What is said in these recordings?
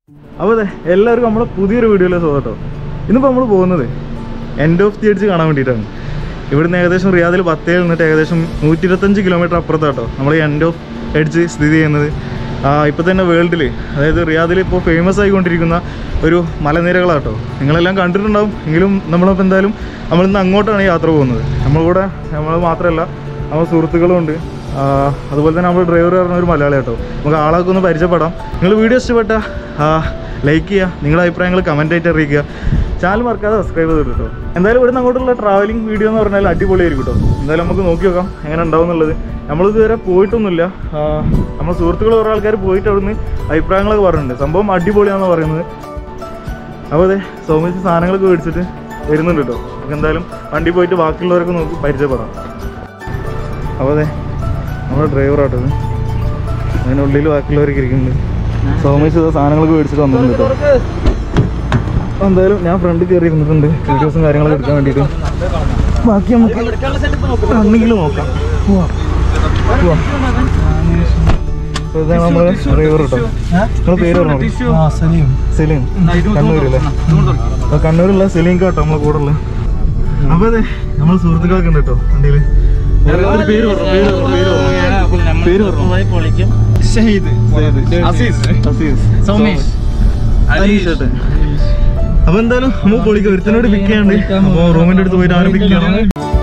അപ്പോൾ അതെ എല്ലാവർക്കും നമ്മുടെ പുതിയൊരു വീഡിയോയിലേക്ക് സ്വാഗതം കേട്ടോ ഇന്നിപ്പോൾ നമ്മൾ പോകുന്നത് എൻഡ് ഓഫ് ദി എഡ്ജ് കാണാൻ വേണ്ടിയിട്ടാണ് ഇവിടുന്ന് ഏകദേശം റിയാദിൽ ബത്തേൽ നിന്നിട്ട് ഏകദേശം നൂറ്റി ഇരുപത്തഞ്ച് കിലോമീറ്റർ അപ്പുറത്താട്ടോ നമ്മൾ ഈ എൻഡ് ഓഫ് എഡ്ജ് സ്ഥിതി ചെയ്യുന്നത് ഇപ്പോൾ തന്നെ വേൾഡിൽ അതായത് റിയാദിൽ ഇപ്പോൾ ഫേമസ് ആയിക്കൊണ്ടിരിക്കുന്ന ഒരു മലനിരകളാട്ടോ നിങ്ങളെല്ലാം കണ്ടിട്ടുണ്ടാവും എങ്കിലും നമ്മളിപ്പോൾ എന്തായാലും നമ്മളിന്ന് അങ്ങോട്ടാണ് യാത്ര പോകുന്നത് നമ്മളിവിടെ നമ്മൾ മാത്രമല്ല നമ്മുടെ സുഹൃത്തുക്കളും ഉണ്ട് ആ, അതുപോലെ തന്നെ നമ്മൾ ഡ്രൈവർ പറഞ്ഞ ഒരു മലയാളി കേട്ടോ നമുക്ക് ആളൊക്കെ ഒന്ന് പരിചയപ്പെടാം നിങ്ങൾ വീഡിയോ ഇഷ്ടപ്പെട്ട ലൈക്ക് ചെയ്യുക നിങ്ങളുടെ അഭിപ്രായങ്ങൾ കമൻ്റ് ആയിട്ട് അറിയിക്കുക ചാനൽ മറക്കാതെ സബ്സ്ക്രൈബ് ചെയ്തിട്ട് കേട്ടോ എന്തായാലും ഇവിടുന്ന് അങ്ങോട്ടുള്ള ട്രാവലിംഗ് വീഡിയോ എന്ന് പറഞ്ഞാൽ അടിപൊളിയായിരിക്കും കേട്ടോ എന്തായാലും നമുക്ക് നോക്കി നോക്കാം എങ്ങനെ ഉണ്ടാവും എന്നുള്ളത് നമ്മളിതുവരെ പോയിട്ടൊന്നുമില്ല ആ, നമ്മുടെ സുഹൃത്തുക്കൾ കുറേ ആൾക്കാർ പോയിട്ട് അവിടുന്ന് അഭിപ്രായങ്ങളൊക്കെ പറഞ്ഞിട്ടുണ്ട് സംഭവം അടിപൊളിയാണെന്ന് പറയുന്നത് അപ്പോൾ അതെ സൗമിച്ച് സാധനങ്ങളൊക്കെ മേടിച്ചിട്ട് വരുന്നുണ്ട് കേട്ടോ നമുക്ക് എന്തായാലും വണ്ടി പോയിട്ട് ബാക്കിയുള്ളവരൊക്കെ നോക്കി പരിചയപ്പെടാം അപ്പോൾ അതെ നമ്മുടെ ഡ്രൈവറാട്ടോ ഇത് അതിനുള്ളിൽ ബാക്കിയുള്ളവരൊക്കെ ഇരിക്കുന്നുണ്ട് സൗമിച്ച് ഇത് സാധനങ്ങളൊക്കെ മേടിച്ചിട്ട് വന്നിട്ടുണ്ട് കേട്ടോ അപ്പോൾ എന്തായാലും ഞാൻ ഫ്രണ്ട് കയറി ഇരുന്നിട്ടുണ്ട് വീഡിയോസും കാര്യങ്ങളൊക്കെ എടുക്കാൻ വേണ്ടിയിട്ട് ബാക്കി നമുക്ക് കണ്ണെങ്കിലും നോക്കാം പോവാം പോവാം അപ്പോൾ ഇതാണ് നമ്മുടെ ഡ്രൈവർ കേട്ടോ നിങ്ങളുടെ പേര് പറഞ്ഞോ സെലീം കണ്ണൂരല്ലേ അപ്പൊ കണ്ണൂരുള്ള സെലീം കേട്ടോ നമ്മളെ കൂടെ ഉള്ള അപ്പൊ അതെ നമ്മളെ സുഹൃത്തുക്കളൊക്കെ ഉണ്ട് കേട്ടോ വണ്ടിയില് ഓരോരുത്തരുടെ പേര് പറഞ്ഞു പേര് പറഞ്ഞു പേര് പറഞ്ഞു പേര് പറഞ്ഞു ഷഹീദ് അസീസ് സൗമേഷ്. അനീഷ് ഏട്ടൻ. അപ്പൊ എന്തായാലും നമുക്ക് പൊളിക്കാം ഒരുത്തനോട് പിക്ക് ചെയ്യാണ്ട് അപ്പൊ റൂമിന്റെ അടുത്ത് പോയിട്ട് ആരും പിക്ക് ചെയ്യണം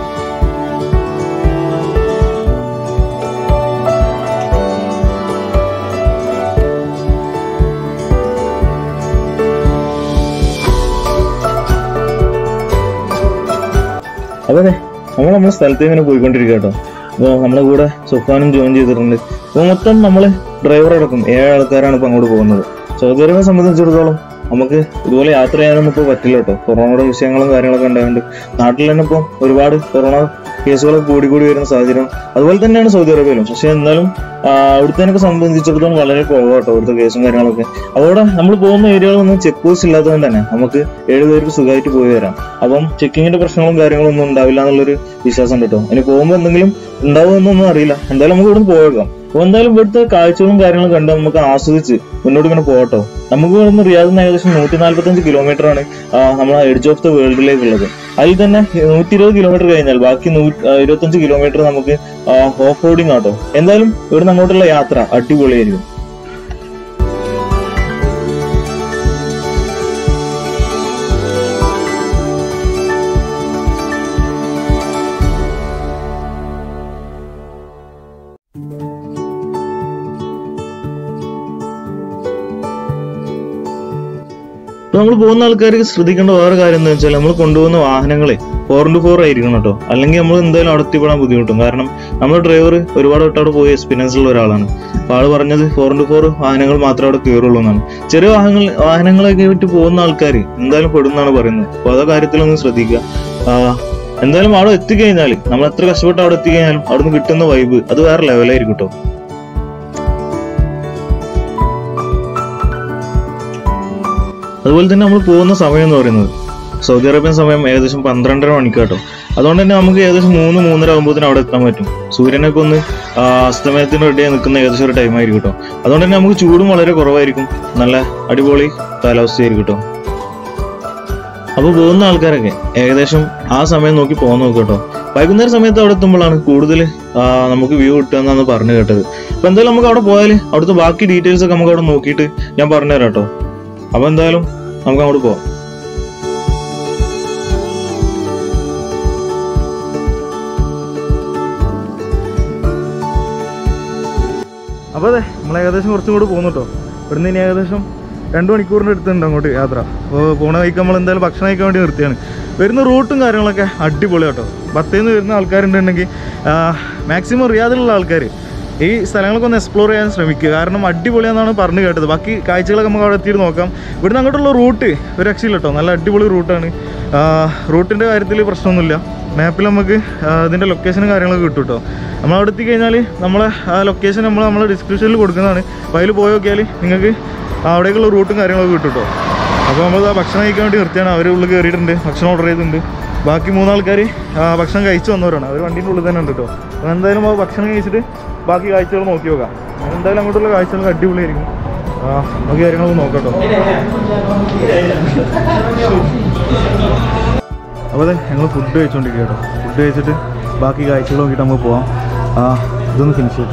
അതെ നമ്മൾ നമ്മുടെ സ്ഥലത്ത് ഇങ്ങനെ പോയിക്കൊണ്ടിരിക്കുക കേട്ടോ അപ്പോൾ നമ്മളെ കൂടെ സുഫാനും ജോയിൻ ചെയ്തിട്ടുണ്ട് അപ്പോൾ മൊത്തം നമ്മൾ ഡ്രൈവർ അടക്കം ഏഴ് ആൾക്കാരാണ് ഇപ്പോൾ അങ്ങോട്ട് പോകുന്നത് സൗദി അറേബ്യയെ സംബന്ധിച്ചിടത്തോളം നമുക്ക് ഇതുപോലെ യാത്ര ചെയ്യാനൊന്നും ഇപ്പോൾ പറ്റില്ല കേട്ടോ കൊറോണയുടെ വിഷയങ്ങളും കാര്യങ്ങളൊക്കെ ഉണ്ടായതുകൊണ്ട് നാട്ടിൽ തന്നെ ഇപ്പോൾ ഒരുപാട് കൊറോണ കേസുകളൊക്കെ കൂടി കൂടി വരുന്ന സാഹചര്യം അതുപോലെ തന്നെയാണ് സൗദി അറേബ്യയിലും പക്ഷെ എന്നാലും ആ, അവിടുത്തേനൊക്കെ സംബന്ധിച്ചിടത്തോളം വളരെ കുറവാണ് കേട്ടോ അവിടുത്തെ കേസും കാര്യങ്ങളൊക്കെ അതോടെ നമ്മൾ പോകുന്ന ഏരിയകളൊന്നും ചെക്ക് പോസ്റ്റ് ഇല്ലാത്തതുകൊണ്ട് തന്നെ നമുക്ക് ഏഴ് പേർക്ക് സുഖമായിട്ട് പോയി വരാം അപ്പം ചെക്കിങ്ങിന്റെ പ്രശ്നങ്ങളും കാര്യങ്ങളും ഒന്നും ഉണ്ടാവില്ല എന്നുള്ളൊരു വിശ്വാസം ഉണ്ട് കേട്ടോ ഇനി പോകുമ്പോൾ എന്തെങ്കിലും ഉണ്ടാവുമെന്നൊന്നും അറിയില്ല എന്തായാലും നമുക്ക് ഇവിടുന്ന് പോയേക്കാം അപ്പോൾ എന്തായാലും ഇവിടുത്തെ കാഴ്ചകളും കാര്യങ്ങളും കണ്ട് നമുക്ക് ആസ്വദിച്ച് മുന്നോട്ട് ഇങ്ങനെ പോകട്ടോ നമുക്ക് ഇവിടുന്ന് റിയാദിൽ നിന്ന് ഏകദേശം നൂറ്റി നാല്പത്തഞ്ച് കിലോമീറ്റർ ആണ് നമ്മളെ എഡ്ജ് ഓഫ് ദ വേൾഡിലേക്കുള്ളത് അതിൽ തന്നെ നൂറ്റി ഇരുപത് കിലോമീറ്റർ കഴിഞ്ഞാൽ ബാക്കി നൂ ഇരുപത്തഞ്ച് കിലോമീറ്റർ നമുക്ക് ഓഫ് റോഡിങ് ആട്ടോ എന്തായാലും ഇവിടുന്ന് അങ്ങോട്ടുള്ള യാത്ര അടിപൊളിയായിരിക്കും നമ്മൾ പോകുന്ന ആൾക്കാർക്ക് ശ്രദ്ധിക്കേണ്ട വേറെ കാര്യം എന്താ വെച്ചാൽ നമ്മൾ കൊണ്ടുപോകുന്ന വാഹനങ്ങളെ ഫോർ ഇൻറ്റു ഫോർ ആയിരിക്കണം കേട്ടോ അല്ലെങ്കിൽ നമ്മൾ എന്തായാലും അവിടെ എത്തിപ്പെടാൻ ബുദ്ധിമുട്ടും കാരണം നമ്മുടെ ഡ്രൈവർ ഒരുപാട് വട്ടം അവിടെ പോയി എക്സ്പീരിയൻസ് ഉള്ള ഒരാളാണ് അപ്പോൾ ആൾ പറഞ്ഞത് ഫോർ ഇൻറ്റു ഫോർ വാഹനങ്ങൾ മാത്രമേ അവിടെ കയറുള്ളൂ എന്നാണ് ചെറിയ വാഹനങ്ങൾ വാഹനങ്ങളൊക്കെ വിട്ട് പോകുന്ന ആൾക്കാർ എന്തായാലും പെടുന്നാണ് പറയുന്നത് അപ്പോൾ അതാ കാര്യത്തിലൊന്നും ശ്രദ്ധിക്കുക ആ, എന്തായാലും അവിടെ എത്തിക്കഴിഞ്ഞാൽ നമ്മൾ എത്ര കഷ്ടപ്പെട്ട് അവിടെ എത്തിക്കഴിഞ്ഞാലും അവിടെ നിന്ന് കിട്ടുന്ന വൈബ് അത് വേറെ ലെവലായിരിക്കും കേട്ടോ അതുപോലെ തന്നെ നമ്മൾ പോകുന്ന സമയം എന്ന് പറയുന്നത് സൗദി അറേബ്യൻ സമയം ഏകദേശം പന്ത്രണ്ടര മണിക്കാട്ടോ അതുകൊണ്ട് തന്നെ നമുക്ക് ഏകദേശം മൂന്ന് മൂന്നര ആകുമ്പോഴത്തേനും അവിടെ എത്താൻ പറ്റും സൂര്യനൊക്കെ ഒന്ന് ആ, അസ്തമയത്തിന് റെഡിയായി നിൽക്കുന്ന ഏകദേശം ഒരു ടൈം ആയിരിക്കും കേട്ടോ അതുകൊണ്ട് തന്നെ നമുക്ക് ചൂടും വളരെ കുറവായിരിക്കും നല്ല അടിപൊളി കാലാവസ്ഥയായിരിക്കും കേട്ടോ അപ്പോൾ പോകുന്ന ആൾക്കാരൊക്കെ ഏകദേശം ആ സമയം നോക്കി പോകാൻ നോക്കുക കേട്ടോ വൈകുന്നേര സമയത്ത് അവിടെ എത്തുമ്പോഴാണ് കൂടുതൽ നമുക്ക് വ്യൂ കിട്ടുക എന്നാണ് പറഞ്ഞു കേട്ടത് അപ്പോൾ എന്തായാലും നമുക്ക് അവിടെ പോയാൽ അവിടുത്തെ ബാക്കി ഡീറ്റെയിൽസ് ഒക്കെ നമുക്ക് അവിടെ നോക്കിയിട്ട് ഞാൻ പറഞ്ഞുതരാം കേട്ടോ അപ്പോൾ എന്തായാലും നമുക്ക് അങ്ങോട്ട് പോവാം അപ്പോൾ അതെ നമ്മൾ ഏകദേശം കുറച്ചും കൂടി പോകുന്നു കേട്ടോ ഇവിടുന്ന് ഇനി ഏകദേശം രണ്ട് മണിക്കൂറിൻ്റെ അടുത്തുണ്ട് അങ്ങോട്ട് യാത്ര അപ്പോൾ പോണ വഴിക്ക് നമ്മൾ എന്തായാലും ഭക്ഷണം കഴിക്കാൻ വേണ്ടി നിർത്തിയാണ് വരുന്ന റൂട്ടും കാര്യങ്ങളൊക്കെ അടിപൊളി കേട്ടോ ബത്തേന്ന് നിന്ന് വരുന്ന ആൾക്കാരുണ്ടെങ്കിൽ മാക്സിമം റിയാദിലുള്ള ആൾക്കാർ ഈ സ്ഥലങ്ങളൊക്കെ ഒന്ന് എക്സ്പ്ലോർ ചെയ്യാൻ ശ്രമിക്കുക കാരണം അടിപൊളിയാണെന്നാണ് പറഞ്ഞു കേട്ടത് ബാക്കി കാഴ്ചകളൊക്കെ നമുക്ക് അവിടെ എത്തിയിട്ട് നോക്കാം ഇവിടുന്ന് അങ്ങോട്ടുള്ള റൂട്ട് ഒരു രക്ഷയില്ല കേട്ടോ നല്ല അടിപൊളി റൂട്ടാണ് റൂട്ടിൻ്റെ കാര്യത്തിൽ പ്രശ്നമൊന്നുമില്ല മാപ്പിൽ നമുക്ക് ആ, ഇതിൻ്റെ ലൊക്കേഷനും കാര്യങ്ങളൊക്കെ കിട്ടും കേട്ടോ നമ്മൾ അവിടെ എത്തിക്കഴിഞ്ഞാൽ നമ്മളെ ആ ലൊക്കേഷൻ നമ്മൾ നമ്മളെ ഡിസ്ക്രിപ്ഷനിൽ കൊടുക്കുന്നതാണ് അപ്പോൾ അതിൽ പോയി നോക്കിയാൽ നിങ്ങൾക്ക് അവിടേക്കുള്ള റൂട്ടും കാര്യങ്ങളൊക്കെ കിട്ടും കേട്ടോ അപ്പോൾ നമ്മൾ ആ ഭക്ഷണം കഴിക്കാൻ വേണ്ടി നിർത്തിയാണ് അവർ ഉള്ളിൽ കയറിയിട്ടുണ്ട് ഭക്ഷണം ഓർഡർ ചെയ്തിട്ടുണ്ട് ബാക്കി മൂന്നാൾക്കാർ ഭക്ഷണം കഴിച്ചു വന്നവരാണ് അവർ വണ്ടീൻ്റെ ഉള്ളിൽ തന്നെ ഉണ്ട് കേട്ടോ അപ്പോൾ എന്തായാലും ആ ഭക്ഷണം കഴിച്ചിട്ട് ബാക്കി കാഴ്ചകൾ നോക്കി നോക്കാം എന്തായാലും അങ്ങോട്ടുള്ള കാഴ്ചകൾ അടിപൊളിയായിരിക്കും ആ നമുക്ക് കാര്യങ്ങളൊക്കെ നോക്കട്ടോ അപ്പോൾ അതെ ഞങ്ങൾ ഫുഡ് കഴിച്ചുകൊണ്ടിരിക്കുക കേട്ടോ ഫുഡ് കഴിച്ചിട്ട് ബാക്കി കാഴ്ചകൾ നോക്കിയിട്ട് നമുക്ക് പോവാം ആ ഇതൊന്ന് ഫിനിഷ് ചെയ്തു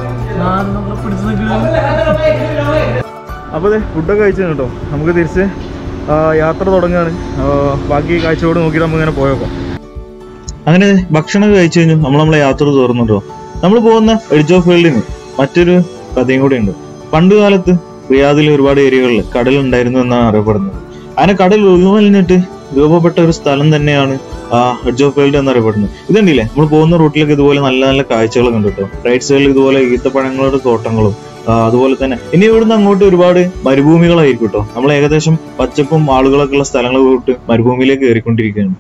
അപ്പോൾ അതെ ഫുഡൊക്കെ കഴിച്ചു കേട്ടോ നമുക്ക് തിരിച്ച് ആ, യാത്ര തുടങ്ങുകയാണ് ആ, ബാക്കി കാഴ്ചകളോട് നോക്കിയിട്ട് നമുക്ക് ഇങ്ങനെ പോയേക്കാം അങ്ങനെ ഭക്ഷണം കഴിച്ചു കഴിഞ്ഞു നമ്മൾ നമ്മളെ യാത്ര തുറന്നിട്ടോ നമ്മൾ പോകുന്ന എഡ്ജ് ഓഫ് വേൾഡിന് മറ്റൊരു കഥയും കൂടെ ഉണ്ട് പണ്ട് കാലത്ത് റിയാദിലെ ഒരുപാട് ഏരിയകളിൽ കടൽ ഉണ്ടായിരുന്നു എന്നാണ് അറിയപ്പെടുന്നത് അങ്ങനെ കടൽ ഉൾവലിഞ്ഞിട്ട് രൂപപ്പെട്ട ഒരു സ്ഥലം തന്നെയാണ് ആ എഡ്ജ് ഓഫ് വേൾഡ് എന്നറിയപ്പെടുന്നത് ഇതുണ്ടല്ലേ നമ്മൾ പോകുന്ന റൂട്ടിലൊക്കെ ഇതുപോലെ നല്ല നല്ല കാഴ്ചകൾ കണ്ടു കേട്ടോ റൈറ്റ് സൈഡിൽ ഇതുപോലെ ഈത്തപ്പഴങ്ങളുടെ തോട്ടങ്ങളും ആ, അതുപോലെ തന്നെ ഇനി ഇവിടുന്ന് അങ്ങോട്ട് ഒരുപാട് മരുഭൂമികളായിരിക്കും കേട്ടോ നമ്മൾ ഏകദേശം പച്ചപ്പും ആളുകളൊക്കെ ഉള്ള സ്ഥലങ്ങൾ പോയിട്ട് മരുഭൂമിയിലേക്ക് കയറിക്കൊണ്ടിരിക്കുകയാണ്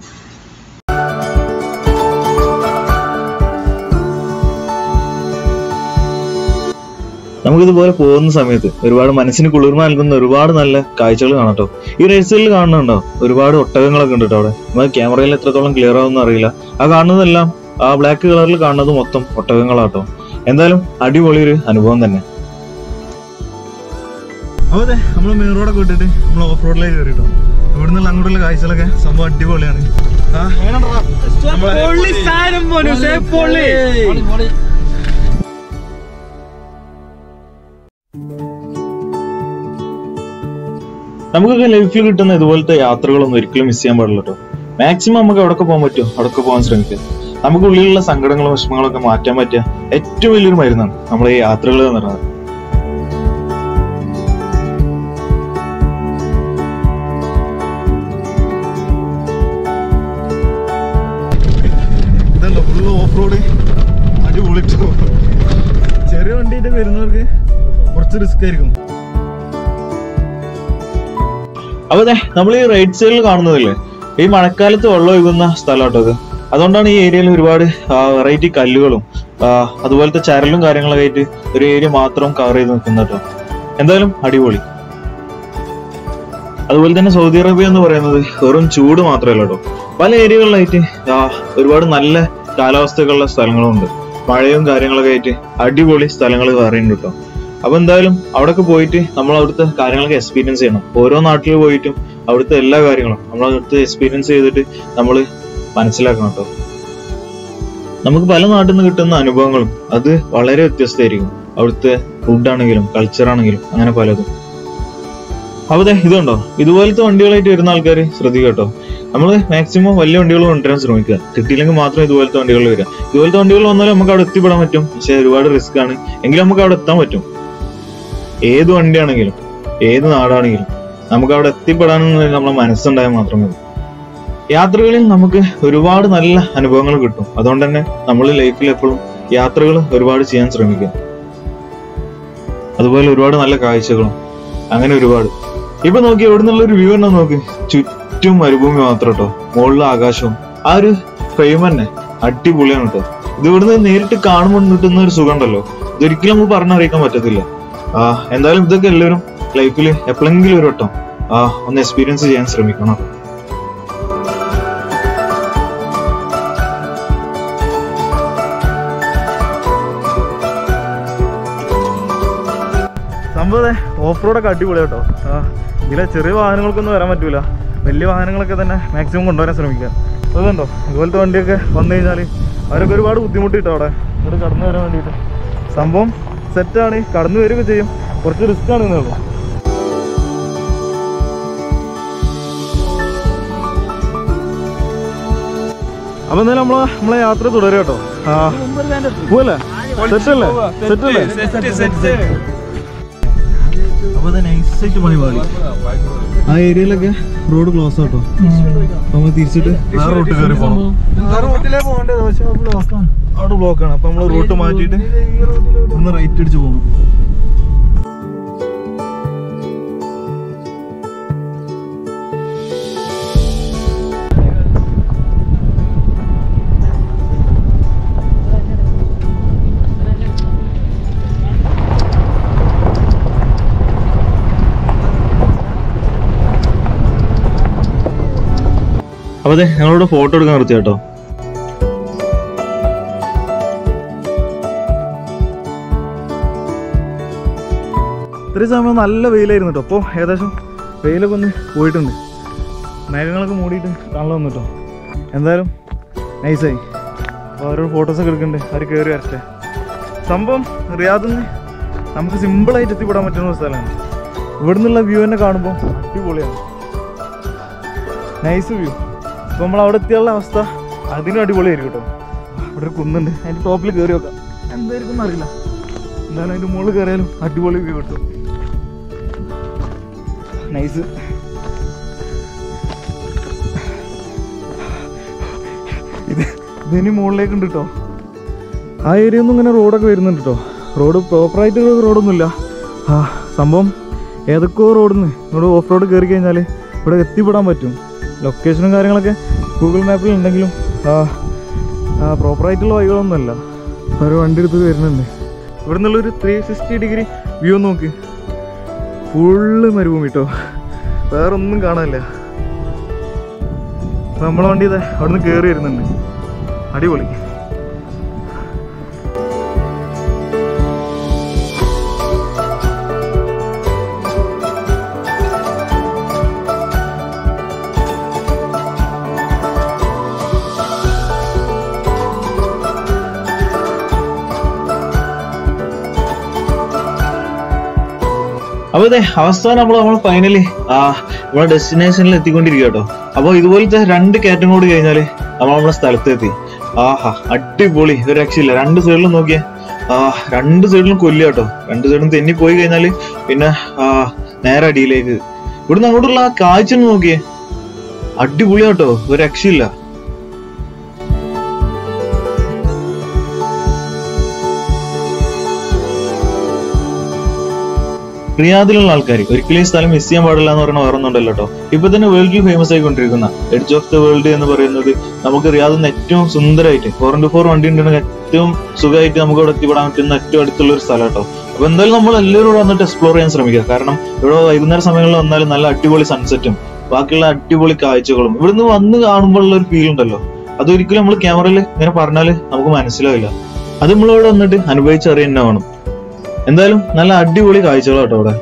നമുക്കിതുപോലെ പോകുന്ന സമയത്ത് ഒരുപാട് മനസ്സിന് കുളിർമ നൽകുന്ന ഒരുപാട് നല്ല കാഴ്ചകൾ കാണാം ട്ടോ ഈ റേസിൽ കാണുന്നുണ്ടോ ഒരുപാട് ഒട്ടകങ്ങളൊക്കെ ഉണ്ട് ട്ടോ അവിടെ നമ്മൾ ക്യാമറയിൽ എത്രത്തോളം ക്ലിയർ ആവുമെന്ന് അറിയില്ല ആ കാണുന്നതെല്ലാം ആ ബ്ലാക്ക് കളറിൽ കാണുന്നത് മൊത്തം ഒട്ടകങ്ങളാട്ടോ എന്തായാലും അടിപൊളി ഒരു അനുഭവം തന്നെ അതെ നമ്മൾ മെയിൻ റോഡൊക്കെ വിട്ടിട്ട് നമ്മൾ ഓഫ് റോഡിലേക്ക് കയറിട്ടോ ഇവിടെ നിന്നുള്ള അങ്ങോട്ടുള്ള കാഴ്ചകളൊക്കെ സംഭവം അടിപൊളിയാണ് ആ, പൊള്ളി സാധനം മോനുസേ പൊള്ളി നമുക്കൊക്കെ ലൈഫിൽ കിട്ടുന്ന ഇതുപോലത്തെ യാത്രകളൊന്നും ഒരിക്കലും മിസ് ചെയ്യാൻ പാടില്ല കേട്ടോ മാക്സിമം നമുക്ക് എവിടൊക്കെ പോകാൻ പറ്റുമോ അവിടൊക്കെ പോകാൻ ശ്രമിക്കുക നമുക്ക് ഉള്ളിലുള്ള സങ്കടങ്ങളും വിഷമങ്ങളും ഒക്കെ മാറ്റാൻ പറ്റിയ ഏറ്റവും വലിയൊരു മരുന്നാണ് നമ്മളെ ഈ യാത്രകൾ എന്ന് പറയുന്നത് ഇതുണ്ടോ ഫുള്ള് ഓഫ് റോഡ് അടിപൊളിട്ടോ ചെറിയ വണ്ടിയിട്ട് വരുന്നവർക്ക് കുറച്ച് റിസ്ക് ആയിരിക്കും അപ്പൊ അതെ നമ്മൾ ഈ റൈറ്റ് സൈഡിൽ കാണുന്നതല്ലേ ഈ മഴക്കാലത്ത് വെള്ളം ഒഴുകുന്ന സ്ഥലം കേട്ടോ ഇത് അതുകൊണ്ടാണ് ഈ ഏരിയയിൽ ഒരുപാട് വെറൈറ്റി കല്ലുകളും ആ, അതുപോലത്തെ ചരലും കാര്യങ്ങളൊക്കെ ആയിട്ട് ഒരു ഏരിയ മാത്രം കവർ ചെയ്ത് നിൽക്കുന്ന കേട്ടോ എന്തായാലും അടിപൊളി അതുപോലെ തന്നെ സൗദി അറേബ്യ എന്ന് പറയുന്നത് വെറും ചൂട് മാത്രമല്ല കേട്ടോ പല ഏരിയകളിലായിട്ട് ആ, ഒരുപാട് നല്ല കാലാവസ്ഥകളുള്ള സ്ഥലങ്ങളുണ്ട് മഴയും കാര്യങ്ങളൊക്കെ ആയിട്ട് അടിപൊളി സ്ഥലങ്ങൾ വേറെയുണ്ട് കേട്ടോ അപ്പൊ എന്തായാലും അവിടെയൊക്കെ പോയിട്ട് നമ്മൾ അവിടുത്തെ കാര്യങ്ങളൊക്കെ എക്സ്പീരിയൻസ് ചെയ്യണം ഓരോ നാട്ടിൽ പോയിട്ടും അവിടുത്തെ എല്ലാ കാര്യങ്ങളും നമ്മൾ അവിടുത്തെ എക്സ്പീരിയൻസ് ചെയ്തിട്ട് നമ്മൾ മനസ്സിലാക്കണം കേട്ടോ നമുക്ക് പല നാട്ടിൽ നിന്ന് കിട്ടുന്ന അനുഭവങ്ങളും അത് വളരെ വ്യത്യസ്തമായിരിക്കും അവിടുത്തെ ഫുഡ് ആണെങ്കിലും കൾച്ചർ ആണെങ്കിലും അങ്ങനെ പലതും അപ്പൊ ദേ ഇതുണ്ടോ ഇതുപോലത്തെ വണ്ടികളായിട്ട് വരുന്ന ആൾക്കാർ ശ്രദ്ധിക്കുക കേട്ടോ നമ്മൾ മാക്സിമം വലിയ വണ്ടികൾ കൊണ്ടുവരാൻ ശ്രമിക്കുക കിട്ടിയില്ലെങ്കിൽ മാത്രം ഇതുപോലത്തെ വണ്ടികൾ വരിക ഇതുപോലത്തെ വണ്ടികൾ വന്നാലും നമുക്ക് അവിടെ എത്തിപ്പെടാൻ പറ്റും പക്ഷെ ഒരുപാട് റിസ്ക് ആണ് എങ്കിലും നമുക്ക് അവിടെ എത്താൻ പറ്റും ഏത് വണ്ടിയാണെങ്കിലും ഏത് നാടാണെങ്കിലും നമുക്ക് അവിടെ എത്തിപ്പെടാനെന്ന് നമ്മളെ മനസ്സുണ്ടായാൽ മാത്രം മതി യാത്രകളിൽ നമുക്ക് ഒരുപാട് നല്ല അനുഭവങ്ങൾ കിട്ടും അതുകൊണ്ട് തന്നെ നമ്മൾ ലൈഫിൽ എപ്പോഴും യാത്രകൾ ഒരുപാട് ചെയ്യാൻ ശ്രമിക്കുക അതുപോലെ ഒരുപാട് നല്ല കാഴ്ചകളും അങ്ങനെ ഒരുപാട് ഇപ്പൊ നോക്കി എവിടെ നിന്നുള്ള ഒരു വ്യൂ ഉണ്ടോ നോക്ക് ചുറ്റും മരുഭൂമി മാത്രം കേട്ടോ മുകളിൽ ആകാശവും ആ ഒരു ഫ്രെയിം തന്നെ അടിപൊളിയാണ് കേട്ടോ ഇത് ഇവിടുന്ന് നേരിട്ട് കാണുമ്പോൾ കിട്ടുന്ന ഒരു സുഖം ഉണ്ടല്ലോ ഇതൊരിക്കലും നമുക്ക് പറഞ്ഞറിയിക്കാൻ പറ്റത്തില്ല ആ എന്തായാലും ഇതൊക്കെ എല്ലാവരും ലൈഫിൽ എപ്പോഴെങ്കിലും ഒരു വട്ടം ആ ഒന്ന് എക്സ്പീരിയൻസ് ചെയ്യാൻ ശ്രമിക്കണം സംഭവം ഓഫ് റോഡൊക്കെ അടിപൊളി കേട്ടോ ആ ഇതിലെ ചെറിയ വാഹനങ്ങൾക്കൊന്നും വരാൻ പറ്റൂല വലിയ വാഹനങ്ങളൊക്കെ തന്നെ മാക്സിമം കൊണ്ടുവരാൻ ശ്രമിക്കുക അതുകൊണ്ടോ ഇതുപോലത്തെ വണ്ടിയൊക്കെ വന്നു കഴിഞ്ഞാൽ അവരൊക്കെ ഒരുപാട് ബുദ്ധിമുട്ട് കിട്ടും അവിടെ ഇവിടെ കടന്നു വരാൻ വേണ്ടിയിട്ട് സംഭവം സെറ്റാണ് കടന്നു വരികയൊക്കെ ചെയ്യും കുറച്ച് റിസ്ക് ആണ് എന്നേ ഉള്ളൂ അപ്പൊ എന്തായാലും നമ്മളെ നമ്മളെ യാത്ര തുടരുക കേട്ടോ ആ പോവല്ലേ സെറ്റല്ലേ സെറ്റല്ലേ അപ്പൊ നൈസായിട്ട് പണി പാളി ആ ഏരിയയിലൊക്കെ റോഡ് ക്ലോസ് ആട്ടോ അപ്പൊ നമ്മൾ തിരിച്ചിട്ട് വേറെ റൂട്ട് കയറി പോകണം റൂട്ടിലേ പോകേണ്ടത് പക്ഷെ ബ്ലോക്കാണ് അവിടെ ബ്ലോക്കാണ് അപ്പൊ നമ്മൾ റൂട്ട് മാറ്റിയിട്ട് ഒന്ന് റൈറ്റ് അടിച്ച് പോകണം അപ്പൊ അതെ ഞങ്ങളോട് ഫോട്ടോ എടുക്കാൻ നിർത്തി കേട്ടോ ഇത്ര ഒരു സമയം നല്ല വെയിലായിരുന്നു കേട്ടോ അപ്പോൾ ഏകദേശം വെയിലൊക്കെ ഒന്ന് പോയിട്ടുണ്ട് മേഘങ്ങളൊക്കെ മൂടിയിട്ട് കാണാൻ വന്നു കേട്ടോ എന്തായാലും നൈസായി അപ്പോൾ ഓരോ ഫോട്ടോസൊക്കെ എടുക്കുന്നുണ്ട് അവർ കയറി വരട്ടെ സംഭവം റിയാദിൽ നിന്ന് നമുക്ക് സിമ്പിളായിട്ട് എത്തിപ്പെടാൻ പറ്റുന്ന ഒരു സ്ഥലമാണ് ഇവിടെ നിന്നുള്ള വ്യൂ തന്നെ കാണുമ്പോൾ അടിപൊളിയാണ് നൈസ് വ്യൂ അപ്പോൾ നമ്മൾ അവിടെ എത്തിയുള്ള അവസ്ഥ അതിനും അടിപൊളിയായിരിക്കും കേട്ടോ ഇവിടെ ഒരു കുന്നുണ്ട് അതിൻ്റെ ടോപ്പിൽ കയറി നോക്കാം എന്തായിരിക്കും അറിയില്ല എന്തായാലും അതിൻ്റെ മുകളിൽ കയറിയാലും അടിപൊളി വ്യൂ കിട്ടും നൈസ് ഇത് ഇതിന് മുകളിലേക്ക് ഉണ്ട് കേട്ടോ ആ ഏരിയ ഒന്നും ഇങ്ങനെ റോഡൊക്കെ വരുന്നുണ്ട് കേട്ടോ റോഡ് പ്രോപ്പറായിട്ട് റോഡൊന്നുമില്ല ആ സംഭവം ഏതൊക്കെയോ റോഡിൽ നിന്ന് ഇവിടെ ഓഫ് റോഡ് കയറി കഴിഞ്ഞാൽ ഇവിടെ എത്തിപ്പെടാൻ പറ്റും ലൊക്കേഷനും കാര്യങ്ങളൊക്കെ ഗൂഗിൾ മാപ്പിൽ ഉണ്ടെങ്കിലും ആ ആ പ്രോപ്പറായിട്ടുള്ള വഴികളൊന്നുമല്ല ഒരു വണ്ടി എടുത്ത് വരുന്നുണ്ട് ഇവിടെ നിന്നുള്ളൊരു ത്രീ സിക്സ്റ്റി ഡിഗ്രി വ്യൂ നോക്ക് ഫുള്ള് മരുഭൂമി കേട്ടോ വേറെ ഒന്നും കാണാനില്ല അപ്പൊ നമ്മളെ വണ്ടി ഇതാ അവിടെ നിന്ന് കയറി വരുന്നുണ്ട് അടിപൊളി അപ്പൊ അതെ അവസാനം നമ്മൾ നമ്മൾ ഫൈനലി ആ നമ്മളെ ഡെസ്റ്റിനേഷനിൽ എത്തിക്കൊണ്ടിരിക്കുക കേട്ടോ അപ്പൊ ഇതുപോലത്തെ രണ്ട് കയറ്റം കൂടി കഴിഞ്ഞാല് നമ്മൾ നമ്മളെ സ്ഥലത്തെത്തി ആഹാ അടിപൊളി ഒരു രക്ഷയില്ല രണ്ട് സൈഡിലും നോക്കിയേ ആ രണ്ട് സൈഡിലും കൊല്ലുക കേട്ടോ രണ്ട് സൈഡിലും തെന്നി പോയി കഴിഞ്ഞാല് പിന്നെ ആ നേരെ അടിയിലേക്ക് ഇവിടുന്ന് അങ്ങോട്ടുള്ള ആ കാഴ്ച ഒന്ന് നോക്കിയേ അടിപൊളി കേട്ടോ ഒരു രക്ഷയില്ല റിയാദിലുള്ള ആൾക്കാർ ഒരിക്കലും ഈ സ്ഥലം മിസ് ചെയ്യാൻ പാടില്ല എന്ന് പറയുന്ന വേറെ ഒന്നുണ്ടല്ലോ കേട്ടോ ഇപ്പൊ തന്നെ വേൾഡിൽ ഫേമസ് ആയിക്കൊണ്ടിരിക്കുന്ന എഡ്ജ് ഓഫ് ദ വേൾഡ് എന്ന് പറയുന്നത് നമുക്ക് റിയാദിൽ നിന്ന് ഏറ്റവും സുന്ദരമായിട്ട് ഫോർ ഇന്റു ഫോർ വണ്ടി ഉണ്ടെങ്കിൽ ഏറ്റവും സുഖമായിട്ട് നമുക്ക് ഇവിടെ എത്തിപ്പെടാൻ പറ്റുന്ന ഏറ്റവും അടുത്തുള്ള ഒരു സ്ഥലം കേട്ടോ അപ്പൊ എന്തായാലും നമ്മൾ എല്ലാവരും ഇവിടെ വന്നിട്ട് എക്സ്പ്ലോർ ചെയ്യാൻ ശ്രമിക്കുക കാരണം ഇവിടെ വൈകുന്നേര സമയങ്ങളിൽ വന്നാലും നല്ല അടിപൊളി സൺസെറ്റും ബാക്കിയുള്ള അടിപൊളി കാഴ്ചകളും ഇവിടുന്ന് വന്ന് കാണുമ്പോഴുള്ള ഒരു ഫീൽ ഉണ്ടല്ലോ അതൊരിക്കലും നമ്മൾ ക്യാമറയിൽ ഇങ്ങനെ പറഞ്ഞാൽ നമുക്ക് മനസ്സിലാവില്ല അത് നമ്മളിവിടെ വന്നിട്ട് അനുഭവിച്ചറിയാൻ തന്നെ വേണം എന്തായാലും നല്ല അടിപൊളി കാഴ്ചകളാട്ടോ അവിടെ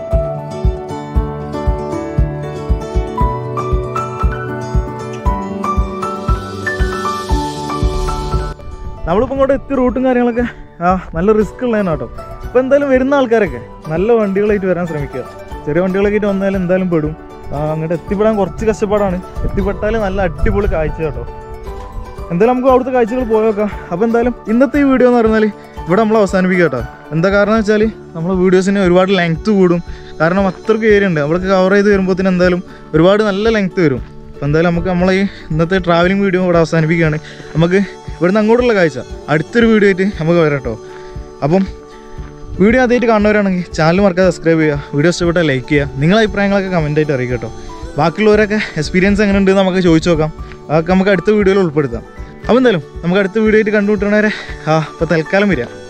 നമ്മളിപ്പോൾ ഇങ്ങോട്ട് എത്തി റൂട്ടും കാര്യങ്ങളൊക്കെ ആ നല്ല റിസ്ക് ഉള്ളതാണ് കേട്ടോ അപ്പോൾ എന്തായാലും വരുന്ന ആൾക്കാരൊക്കെ നല്ല വണ്ടികളായിട്ട് വരാൻ ശ്രമിക്കുക ചെറിയ വണ്ടികളൊക്കെ ആയിട്ട് വന്നാലും എന്തായാലും പെടും ആ, അങ്ങോട്ട് എത്തിപ്പെടാൻ കുറച്ച് കഷ്ടപ്പാടാണ് എത്തിപ്പെട്ടാൽ നല്ല അടിപൊളി കാഴ്ച കേട്ടോ എന്തായാലും നമുക്ക് അവിടുത്തെ കാഴ്ചകൾ പോയി നോക്കാം അപ്പോൾ എന്തായാലും ഇന്നത്തെ ഈ വീഡിയോ എന്ന് പറഞ്ഞാൽ ഇവിടെ നമ്മൾ അവസാനിപ്പിക്കുക കേട്ടോ എന്താ കാരണം വെച്ചാൽ നമ്മളെ വീഡിയോസിന് ഒരുപാട് ലെങ്ത്ത് കൂടും കാരണം അത്രയ്ക്ക് ഏരിയ ഉണ്ട് നമ്മളൊക്കെ കവർ ചെയ്ത് വരുമ്പോഴത്തേന് എന്തായാലും ഒരുപാട് നല്ല ലെങ്ത്ത് വരും അപ്പോൾ എന്തായാലും നമുക്ക് നമ്മളെ ഈ ഇന്നത്തെ ട്രാവലിംഗ് വീഡിയോ ഇവിടെ അവസാനിപ്പിക്കുകയാണ് നമുക്ക് ഇവിടുന്ന് അങ്ങോട്ടുള്ള കാഴ്ച അടുത്തൊരു വീഡിയോ ആയിട്ട് നമുക്ക് വരാം കേട്ടോ അപ്പം വീഡിയോ ആദ്യമായിട്ട് കാണുന്നവരാണെങ്കിൽ ചാനൽ മറക്കാതെ സബ്സ്ക്രൈബ് ചെയ്യുക വീഡിയോ ഇഷ്ടപ്പെട്ടാൽ ലൈക്ക് ചെയ്യുക നിങ്ങളെ അഭിപ്രായങ്ങളൊക്കെ കമൻ്റ് ആയിട്ട് അറിയിക്കുക കേട്ടോ ബാക്കിയുള്ളവരൊക്കെ എക്സ്പീരിയൻസ് എങ്ങനെ ഉണ്ട് നമുക്ക് ചോദിച്ചു നോക്കാം അതൊക്കെ നമുക്ക് അടുത്ത വീഡിയോയിൽ ഉൾപ്പെടുത്താം അപ്പോൾ എന്തായാലും നമുക്ക് അടുത്ത വീഡിയോ ആയിട്ട് കണ്ടുമുട്ടണവരെ ആ അപ്പോൾ തൽക്കാലം വരിക